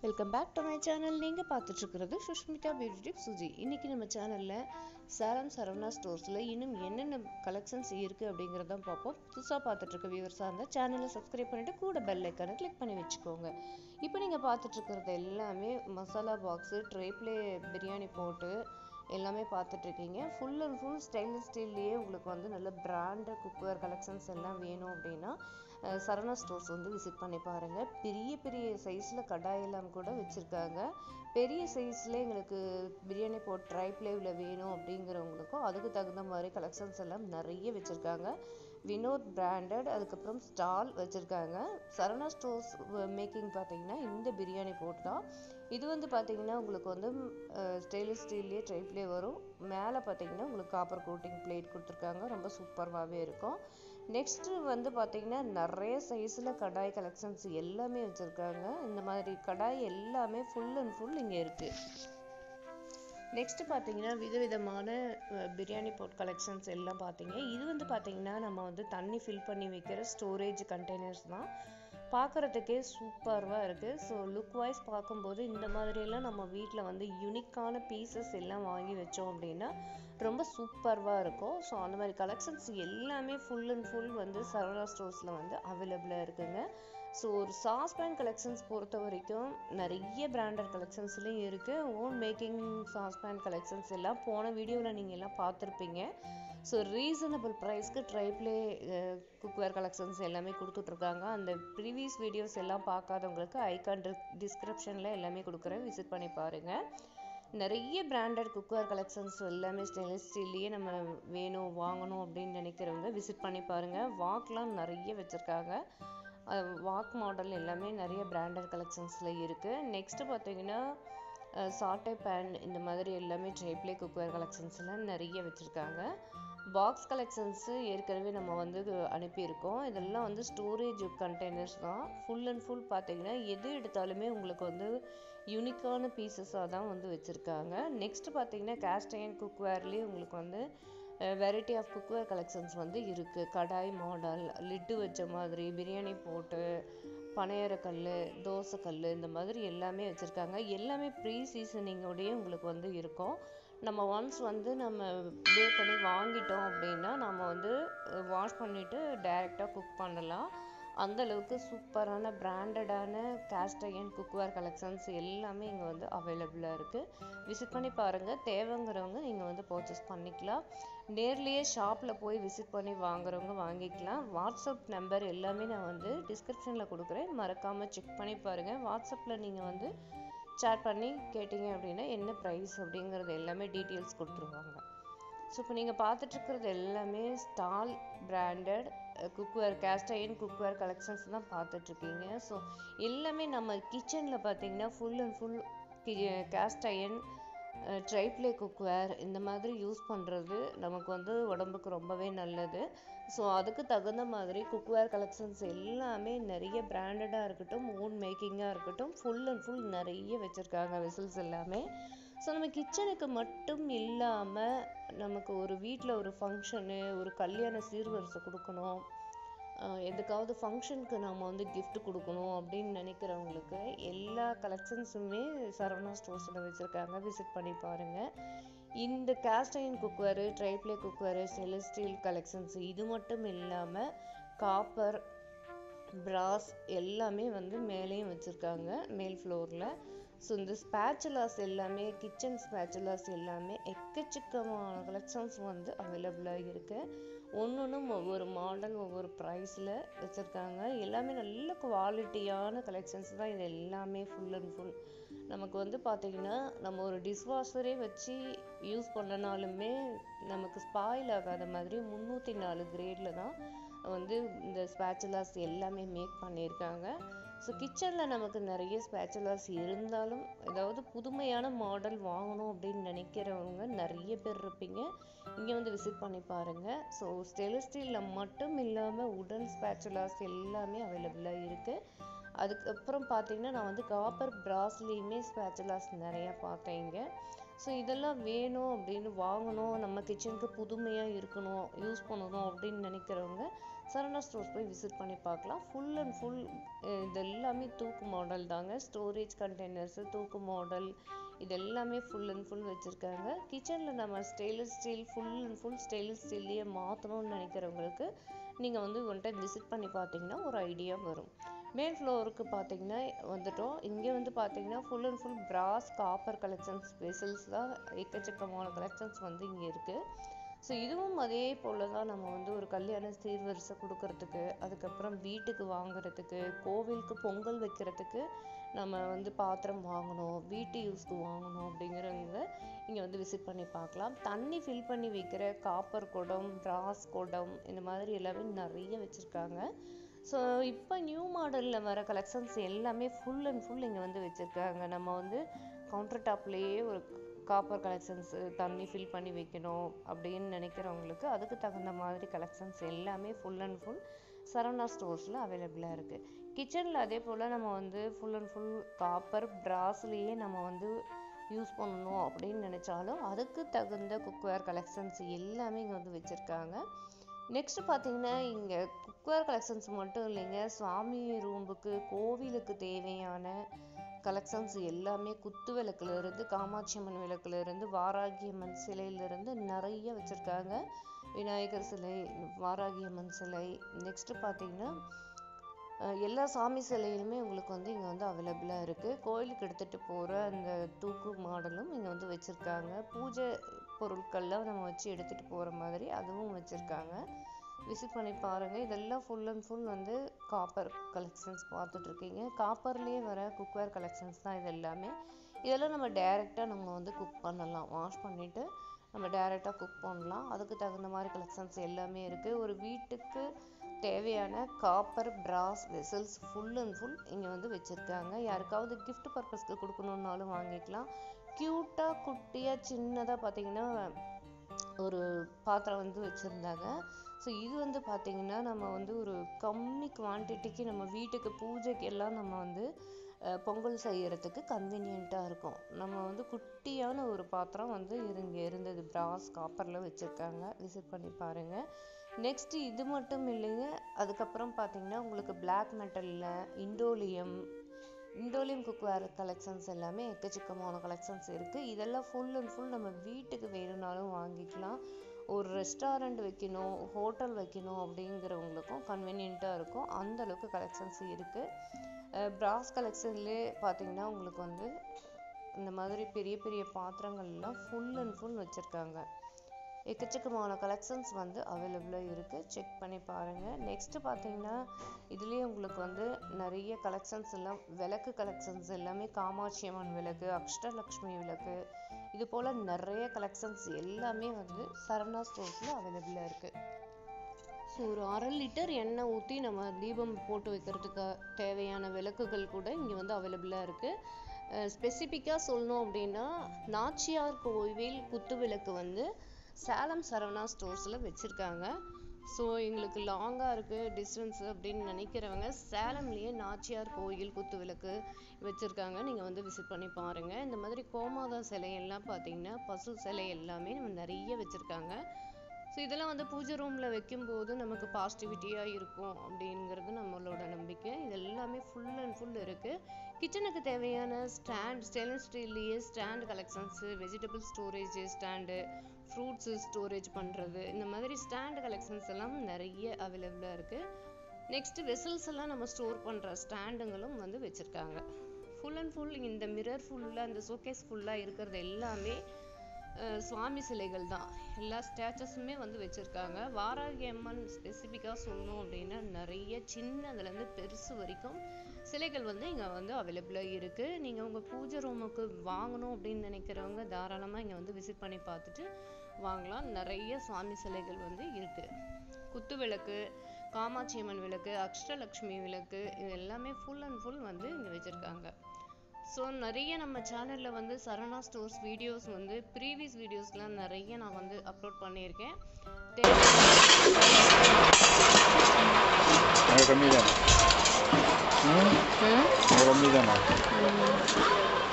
welcome back to my channel நீங்கள் பார்த்துட்ருக்கிறது Sushmita beauty tip Suji இன்றைக்கி நம்ம சேனலில் சாரம் சரவணா ஸ்டோர்ஸில் இன்னும் என்னென்ன கலெக்ஷன்ஸ் இருக்குது அப்படிங்கிறத பார்ப்போம் புதுசாக பார்த்துட்ருக்க வியூவர்ஸாக இருந்தால் சேனலை சப்ஸ்கிரைப் பண்ணிவிட்டு கூட பெல் ஐக்கானை கிளிக் பண்ணி வச்சுக்கோங்க இப்போ நீங்கள் பார்த்துட்ருக்கிறது எல்லாமே மசாலா பாக்ஸு ட்ரேப்லே பிரியாணி போட்டு எல்லாமே பார்த்துட்ருக்கீங்க ஃபுல் அண்ட் ஃபுல் ஸ்டெயின்லெஸ் ஸ்டீல்லையே உங்களுக்கு வந்து நல்ல பிராண்டட் குக்வேர் கலெக்ஷன்ஸ் எல்லாம் வேணும் அப்படின்னா அஹ் சரவணா ஸ்டோர்ஸ் வந்து விசிட் பண்ணி பாருங்கள் பெரிய பெரிய சைஸில் கடாயெல்லாம் கூட வச்சுருக்காங்க பெரிய சைஸில் எங்களுக்கு பிரியாணி போட் ட்ரை பிளேவில் வேணும் அப்படிங்கிறவங்களுக்கும் அதுக்கு தகுந்த மாதிரி கலெக்ஷன்ஸ் எல்லாம் நிறைய வச்சுருக்காங்க வினோத் பிராண்டட் அதுக்கப்புறம் ஸ்டால் வச்சுருக்காங்க சரவணா ஸ்டோர்ஸ் மேக்கிங் பார்த்தீங்கன்னா இந்த பிரியாணி போட் தான் இது வந்து பார்த்தீங்கன்னா உங்களுக்கு வந்து ஸ்டெயின்லெஸ் ஸ்டீல்லே ட்ரைப்லேயே வரும் மேலே பார்த்தீங்கன்னா உங்களுக்கு காப்பர் கோட்டிங் பிளேட் கொடுத்துருக்காங்க ரொம்ப சூப்பராகவே இருக்கும் நெக்ஸ்ட்டு வந்து பார்த்தீங்கன்னா நிறைய சைஸில் கடாய் கலெக்ஷன்ஸ் எல்லாமே வச்சுருக்காங்க இந்த மாதிரி கடாய் எல்லாமே ஃபுல் அண்ட் ஃபுல் இங்கே இருக்குது நெக்ஸ்ட் பார்த்தீங்கன்னா விதவிதமான அஹ், பிரியாணி போட் கலெக்ஷன்ஸ் எல்லாம் பார்த்தீங்க இது வந்து பார்த்தீங்கன்னா நம்ம வந்து தண்ணி ஃபில் பண்ணி வைக்கிற ஸ்டோரேஜ் கண்டெய்னர்ஸ் தான் பார்க்குறதுக்கே சூப்பராக இருக்குது ஸோ லுக் வைஸ் பார்க்கும்போது இந்த மாதிரியெல்லாம் நம்ம வீட்டில் வந்து யூனிக்கான பீசஸ் எல்லாம் வாங்கி வச்சோம் அப்படின்னா ரொம்ப சூப்பராக இருக்கும் ஸோ அந்த மாதிரி கலெக்ஷன்ஸ் எல்லாமே ஃபுல் அண்ட் ஃபுல் வந்து சரவணா ஸ்டோர்ஸில் வந்து அவைலபிளாக இருக்குங்க ஸோ ஒரு சாஸ்பேன் கலெக்ஷன்ஸ் பொறுத்த வரைக்கும் நிறைய பிராண்டட் கலெக்ஷன்ஸ்லேயும் இருக்குது ஓன் மேக்கிங் சாஸ்பேன் கலெக்ஷன்ஸ் எல்லாம் போன வீடியோவில் நீங்கள் எல்லாம் பார்த்துருப்பீங்க ஸோ ரீசனபிள் ப்ரைஸ்க்கு ட்ரைப்ளே குக்வேர் கலெக்ஷன்ஸ் எல்லாமே கொடுத்துட்ருக்காங்க அந்த ப்ரீவியஸ் வீடியோஸ் எல்லாம் பார்க்காதவங்களுக்கு ஐகான் டிஸ்கிரிப்ஷனில் எல்லாமே கொடுக்குறேன் விசிட் பண்ணி பாருங்கள் நிறைய பிராண்டட் குக்வேர் கலெக்ஷன்ஸ் எல்லாமே ஸ்டெயின்லெஸ் ஸ்டீல்லையே நம்ம வேணும் வாங்கணும் அப்படின்னு நினைக்கிறவங்க விசிட் பண்ணி பாருங்கள் வாக்லாம் நிறைய வச்சுருக்காங்க வாக் மாடல் எல்லாமே நிறைய பிராண்டட் கலெக்ஷன்ஸில் இருக்குது நெக்ஸ்ட்டு பார்த்தீங்கன்னா சாட்டை பேன் இந்த மாதிரி எல்லாமே ட்ரைப்ளே குக்வேர் கலெக்ஷன்ஸ்லாம் நிறைய வச்சுருக்காங்க பாக்ஸ் கலெக்ஷன்ஸு ஏற்கனவே நம்ம வந்து அனுப்பியிருக்கோம் இதெல்லாம் வந்து ஸ்டோரேஜ் கண்டெய்னர்ஸ் தான் ஃபுல் அண்ட் ஃபுல் பார்த்தீங்கன்னா எது எடுத்தாலுமே உங்களுக்கு வந்து யூனிக்கான பீசஸாக தான் வந்து வச்சுருக்காங்க நெக்ஸ்ட் பார்த்தீங்கன்னா கேஸ்ட் அயன் குக்வேர்லேயே உங்களுக்கு வந்து வெரைட்டி ஆஃப் குக்வேர் கலெக்ஷன்ஸ் வந்து இருக்குது கடாய் மாடல் லிட்டு வச்ச மாதிரி பிரியாணி போட்டு பனையரக்கல் தோசைக்கல் இந்த மாதிரி எல்லாமே வச்சுருக்காங்க எல்லாமே ப்ரீ சீசனிங்கோடயே உங்களுக்கு வந்து இருக்கும் நம்ம ஒன்ஸ் வந்து நம்ம பே பண்ணி வாங்கிட்டோம் அப்படின்னா நம்ம வந்து வாஷ் பண்ணிவிட்டு டைரெக்டாக குக் பண்ணலாம் அந்த அளவுக்கு சூப்பரான பிராண்டடான கேஸ்ட் அயன் குக்வேர் கலெக்ஷன்ஸ் எல்லாமே இங்கே வந்து அவைலபிளாக இருக்குது விசிட் பண்ணி பாருங்கள் தேவைங்கிறவங்க நீங்கள் வந்து பர்ச்சேஸ் பண்ணிக்கலாம் நேர்லேயே ஷாப்பில் போய் விசிட் பண்ணி வாங்குறவங்க வாங்கிக்கலாம் வாட்ஸ்அப் நம்பர் எல்லாமே நான் வந்து டிஸ்கிரிப்ஷனில் கொடுக்குறேன் மறக்காமல் செக் பண்ணி பாருங்கள் வாட்ஸ்அப்பில் நீங்கள் வந்து சேட் பண்ணி கேட்டிங்க அப்படின்னா என்ன ப்ரைஸ் அப்படிங்கிறது எல்லாமே டீட்டெயில்ஸ் கொடுத்துருவாங்க ஸோ இப்போ நீங்கள் பார்த்துட்ருக்கிறது எல்லாமே stall branded cookware cast iron cookware collections தான் பார்த்துட்ருக்கீங்க ஸோ எல்லாமே நம்ம கிச்சனில் பார்த்தீங்கன்னா full and full cast iron triply cookware இந்த மாதிரி யூஸ் பண்ணுறது நமக்கு வந்து உடம்புக்கு ரொம்பவே நல்லது ஸோ அதுக்கு தகுந்த மாதிரி குக்வேர் கலெக்ஷன்ஸ் எல்லாமே நிறைய பிராண்டடாக இருக்கட்டும் ஓன் மேக்கிங்காக இருக்கட்டும் ஃபுல் அண்ட் ஃபுல் நிறைய வச்சுருக்காங்க வெசல்ஸ் எல்லாமே ஸோ நம்ம கிச்சனுக்கு மட்டும் இல்லாமல் நமக்கு ஒரு வீட்டில் ஒரு ஃபங்க்ஷனு ஒரு கல்யாண சீர்வரிசை கொடுக்கணும் ஆஹ் எதுக்காவது ஃபங்க்ஷனுக்கு நம்ம வந்து gift கொடுக்கணும் அப்படின்னு நினைக்கிறவங்களுக்கு எல்லா கலெக்ஷன்ஸுமே சரவணா ஸ்டோர்ஸில் வச்சுருக்காங்க விசிட் பண்ணி பாருங்கள் இந்த cast iron cookware triply cookware stainless steel collections இது மட்டும் இல்லாமல் காப்பர் பிராஸ் எல்லாமே வந்து மேலேயும் வச்சுருக்காங்க மேல் ஃப்ளோரில் ஸோ இந்த ஸ்பேச்சுலாஸ் எல்லாமே கிச்சன் ஸ்பேச்சுலாஸ் எல்லாமே எக்கச்சக்கமான கலெக்ஷன்ஸ் வந்து அவைலபிளாக இருக்குது ஒன்றொன்றும் ஒவ்வொரு மாடல் ஒவ்வொரு ப்ரைஸில் வச்சுருக்காங்க எல்லாமே நல்ல குவாலிட்டியான கலெக்ஷன்ஸ் தான் இது எல்லாமே ஃபுல் அண்ட் ஃபுல் நமக்கு வந்து பார்த்திங்கன்னா நம்ம ஒரு டிஷ்வாஷரே வச்சு யூஸ் பண்ணனாலுமே நமக்கு ஸ்பாயில் ஆகாத மாதிரி முந்நூற்றி நாலு கிரேடில் தான் வந்து இந்த ஸ்பேச்சுலாஸ் எல்லாமே மேக் பண்ணியிருக்காங்க ஸோ கிச்சனில் நமக்கு நிறைய ஸ்பேச்சுலாஸ் இருந்தாலும் ஏதாவது புதுமையான மாடல் வாங்கணும் அப்படின்னு நினைக்கிறவங்க நிறைய பேர் இருப்பீங்க இங்கே வந்து விசிட் பண்ணி பாருங்கள் ஸோ ஸ்டெயின்லெஸ் ஸ்டீலில் மட்டும் இல்லாமல் உடன் ஸ்பேச்சுலாஸ் எல்லாமே அவைலபிளாக இருக்குது அதுக்கப்புறம் பார்த்தீங்கன்னா நான் வந்து காப்பர் பிராஸ்லேயுமே ஸ்பேச்சுலாஸ் நிறையா பார்த்தேன் இங்கே ஸோ இதெல்லாம் வேணும் அப்படின்னு வாங்கணும் நம்ம கிச்சனுக்கு புதுமையாக இருக்கணும் யூஸ் பண்ணணும் அப்படின்னு நினைக்கிறவங்க சரவணா ஸ்டோர்ஸ் போய் விசிட் பண்ணி பார்க்கலாம் ஃபுல் அண்ட் ஃபுல் இது எல்லாமே தூக்கு மாடல் தாங்க ஸ்டோரேஜ் கண்டெய்னர்ஸு தூக்கு மாடல் இது எல்லாமே ஃபுல் அண்ட் ஃபுல் வச்சுருக்காங்க கிச்சனில் நம்ம stainless steel full and full stainless ஸ்டீல்லையே மாற்றணும்னு நினைக்கிறவங்களுக்கு நீங்கள் வந்து ஒன் டைம் விசிட் பண்ணி பார்த்தீங்கன்னா ஒரு ஐடியா வரும் மேல் ஃப்ளோருக்கு பார்த்தீங்கன்னா வந்துட்டோம் இங்கே வந்து பார்த்தீங்கன்னா full and full brass copper collections vessels தான் எக்கச்சக்கமான கலெக்ஷன்ஸ் வந்து இங்கே இருக்குது ஸோ இதுவும் அதே போல் தான் நம்ம வந்து ஒரு கல்யாண சீர்வரிசை கொடுக்கறதுக்கு அதுக்கப்புறம் வீட்டுக்கு வாங்குறதுக்கு கோவிலுக்கு பொங்கல் வைக்கிறதுக்கு நம்ம வந்து பாத்திரம் வாங்கணும் வீட்டு யூஸ்க்கு வாங்கணும் அப்படிங்கிறவங்க இங்கே வந்து விசிட் பண்ணி பார்க்கலாம் தண்ணி ஃபில் பண்ணி வைக்கிற காப்பர் குடம் பிராஸ் குடம் இந்த மாதிரி எல்லாமே நிறைய வச்சுருக்காங்க ஸோ இப்போ நியூ மாடலில் வர கலெக்ஷன்ஸ் எல்லாமே ஃபுல் அண்ட் ஃபுல் இங்கே வந்து வச்சுருக்காங்க நம்ம வந்து கவுண்டர் டாப்லேயே ஒரு காப்பர் கலெக்ஷன்ஸு தண்ணி ஃபில் பண்ணி வைக்கணும் அப்படின்னு நினைக்கிறவங்களுக்கு அதுக்கு தகுந்த மாதிரி கலெக்ஷன்ஸ் எல்லாமே ஃபுல் அண்ட் ஃபுல் சரவணா ஸ்டோர்ஸில் அவைலபிளாக இருக்குது கிச்சனில் அதே போல் நம்ம வந்து ஃபுல் அண்ட் ஃபுல் காப்பர் பிராஸ்லேயே நம்ம வந்து யூஸ் பண்ணணும் அப்படின்னு நினச்சாலும் அதுக்கு தகுந்த குக்வேர் கலெக்ஷன்ஸ் எல்லாமே இங்கே வந்து வச்சுருக்காங்க நெக்ஸ்ட் பார்த்தீங்கன்னா இங்கே குக்வேர் கலெக்ஷன்ஸ் மட்டும் இல்லைங்க சுவாமி ரூமுக்கு கோவிலுக்கு தேவையான கலெக்ஷன்ஸ் எல்லாமே குத்து விளக்குல இருந்து காமாட்சி அம்மன் விளக்குல இருந்து வாராகி அம்மன் சிலையில இருந்து நிறைய வச்சிருக்காங்க விநாயகர் சிலை வாராகி அம்மன் சிலை நெக்ஸ்ட் பார்த்தீங்கன்னா அஹ் எல்லா சாமி சிலையிலுமே உங்களுக்கு வந்து இங்கே வந்து அவைலபிளாக இருக்குது கோயிலுக்கு எடுத்துகிட்டு போகிற அந்த தூக்கு மாடலும் இங்கே வந்து வச்சுருக்காங்க பூஜை பொருட்கள்லாம் நம்ம வச்சு எடுத்துகிட்டு போகிற மாதிரி அதுவும் வச்சுருக்காங்க விசிட் பண்ணி பாருங்கள் இதெல்லாம் ஃபுல் அண்ட் ஃபுல் வந்து காப்பர் கலெக்ஷன்ஸ் பார்த்துட்ருக்கீங்க காப்பர்லேயே வர குக்வேர் கலெக்ஷன்ஸ் தான் இது எல்லாமே இதெல்லாம் நம்ம டைரெக்டாக நம்ம வந்து குக் பண்ணலாம் வாஷ் பண்ணிவிட்டு நம்ம டைரெக்டாக குக் பண்ணலாம் அதுக்கு தகுந்த மாதிரி கலெக்ஷன்ஸ் எல்லாமே இருக்குது ஒரு வீட்டுக்கு தேவையான copper brass vessels full and full இங்கே வந்து வச்சுருக்காங்க யாருக்காவது gift பர்பஸ்க்கு கொடுக்கணுன்னாலும் வாங்கிக்கலாம் க்யூட்டாக குட்டியாக சின்னதாக பார்த்தீங்கன்னா ஒரு பாத்திரம் வந்து வச்சுருந்தாங்க ஸோ இது வந்து பார்த்தீங்கன்னா நம்ம வந்து ஒரு கம்மி குவான்டிட்டிக்கு நம்ம வீட்டுக்கு பூஜைக்கு எல்லாம் நம்ம வந்து அஹ், பொங்கல் செய்யறதுக்கு கன்வீனியண்ட்டாக இருக்கும் நம்ம வந்து குட்டியான ஒரு பாத்திரம் வந்து இங்கே இருந்தது பிராஸ் காப்பரில் வச்சுருக்காங்க விசிட் பண்ணி பாருங்கள் நெக்ஸ்ட் இது மட்டும் இல்லைங்க அதுக்கப்புறம் பார்த்தீங்கன்னா உங்களுக்கு பிளாக் மெட்டலில் இண்டோலியம் இண்டோலியம் குக்வேர் கலெக்ஷன்ஸ் எல்லாமே எக்கச்சக்கமான கலெக்ஷன்ஸ் இருக்குது இதெல்லாம் ஃபுல் அண்ட் ஃபுல் நம்ம வீட்டுக்கு வேணும்னாலும் வாங்கிக்கலாம் ஒரு ரெஸ்டாரண்ட் வைக்கணும் ஹோட்டல் வைக்கணும் அப்படிங்கிறவங்களுக்கும் கன்வீனியண்ட்டாக இருக்கும் அந்த அளவுக்கு கலெக்ஷன்ஸ் இருக்குது பிராஸ் கலெக்ஷன்லேயே பார்த்தீங்கன்னா உங்களுக்கு வந்து இந்த மாதிரி பெரிய பெரிய பாத்திரங்கள்லாம் ஃபுல் அண்ட் ஃபுல் வச்சுருக்காங்க எக்கச்சக்கமான கலெக்ஷன்ஸ் வந்து அவைலபிளாக இருக்குது செக் பண்ணி பாருங்கள் நெக்ஸ்ட்டு பார்த்தீங்கன்னா இதுலேயே உங்களுக்கு வந்து நிறைய கலெக்ஷன்ஸ் எல்லாம் விளக்கு கலெக்ஷன்ஸ் எல்லாமே காமாட்சி அம்மன் விளக்கு அஷ்டலக்ஷ்மி விளக்கு இது போல் நிறைய கலெக்ஷன்ஸ் எல்லாமே வந்து சரவணா ஸ்டோர்ஸில் அவைலபிளாக இருக்குது ஸோ ஒரு அரை லிட்டர் எண்ணெய் ஊற்றி நம்ம தீபம் போட்டு வைக்கிறதுக்கு தேவையான விளக்குகள் கூட இங்கே வந்து அவைலபிளாக இருக்குது ஸ்பெசிஃபிக்காக சொல்லணும் அப்படின்னா நாச்சியார் கோவில் குத்து விளக்கு வந்து சேலம் சரவணா ஸ்டோர்ஸில் வச்சுருக்காங்க ஸோ எங்களுக்கு லாங்காக இருக்குது டிஸ்டன்ஸ் அப்படின்னு நினைக்கிறவங்க சேலம்லேயே நாச்சியார் கோயில் குத்து விளக்கு வச்சுருக்காங்க நீங்கள் வந்து விசிட் பண்ணி பாருங்கள் இந்த மாதிரி கோமாதா சிலை எல்லாம் பார்த்தீங்கன்னா பசு சிலை எல்லாமே நம்ம நிறைய வச்சுருக்காங்க ஸோ இதெல்லாம் வந்து பூஜை ரூமில் வைக்கும்போது நமக்கு பாசிட்டிவிட்டியாக இருக்கும் அப்படிங்கிறது நம்மளோட நம்பிக்கை இது எல்லாமே ஃபுல் அண்ட் ஃபுல் இருக்குது கிச்சனுக்கு தேவையான ஸ்டாண்ட் ஸ்டெயின்லெஸ் ஸ்டீல்லையே stand collections vegetable storage stand fruits storage பண்ணுறது இந்த மாதிரி ஸ்டாண்ட் கலெக்ஷன்ஸ் எல்லாம் நிறைய அவைலபிளாக இருக்குது நெக்ஸ்ட் வெசல்ஸ் எல்லாம் நம்ம ஸ்டோர் பண்ணுற ஸ்டாண்டுங்களும் வந்து வச்சுருக்காங்க ஃபுல் அண்ட் ஃபுல் இந்த மிரர் ஃபுல்லாக இந்த ஷோகேஸ் ஃபுல்லாக இருக்கிறது எல்லாமே அஹ், சுவாமி சிலைகள் தான் எல்லா ஸ்டேச்சஸுமே வந்து வச்சுருக்காங்க வாராகி அம்மன் ஸ்பெசிஃபிக்காக சொல்லணும் அப்படின்னா நிறைய சின்னதுலேருந்து பெருசு வரைக்கும் சிலைகள் வந்து இங்கே வந்து அவைலபிளாக இருக்குது நீங்கள் உங்கள் பூஜை ரூமுக்கு வாங்கணும் அப்படின்னு நினைக்கிறவங்க தாராளமாக இங்கே வந்து விசிட் பண்ணி பார்த்துட்டு வாங்கலாம் நிறைய சுவாமி சிலைகள் வந்து இருக்குது குத்து விளக்கு காமாட்சி அம்மன் விளக்கு அஷ்டலக்ஷ்மி விளக்கு இது எல்லாமே ஃபுல் அண்ட் ஃபுல் வந்து இங்கே வச்சுருக்காங்க ஸோ நிறைய நம்ம சேனலில் வந்து சரவணா ஸ்டோர்ஸ் வீடியோஸ் வந்து ப்ரீவியஸ் வீடியோஸ்லாம் நிறைய நான் வந்து அப்லோட் பண்ணியிருக்கேன் அது கம்மி தானே ம் அது கம்மி தானே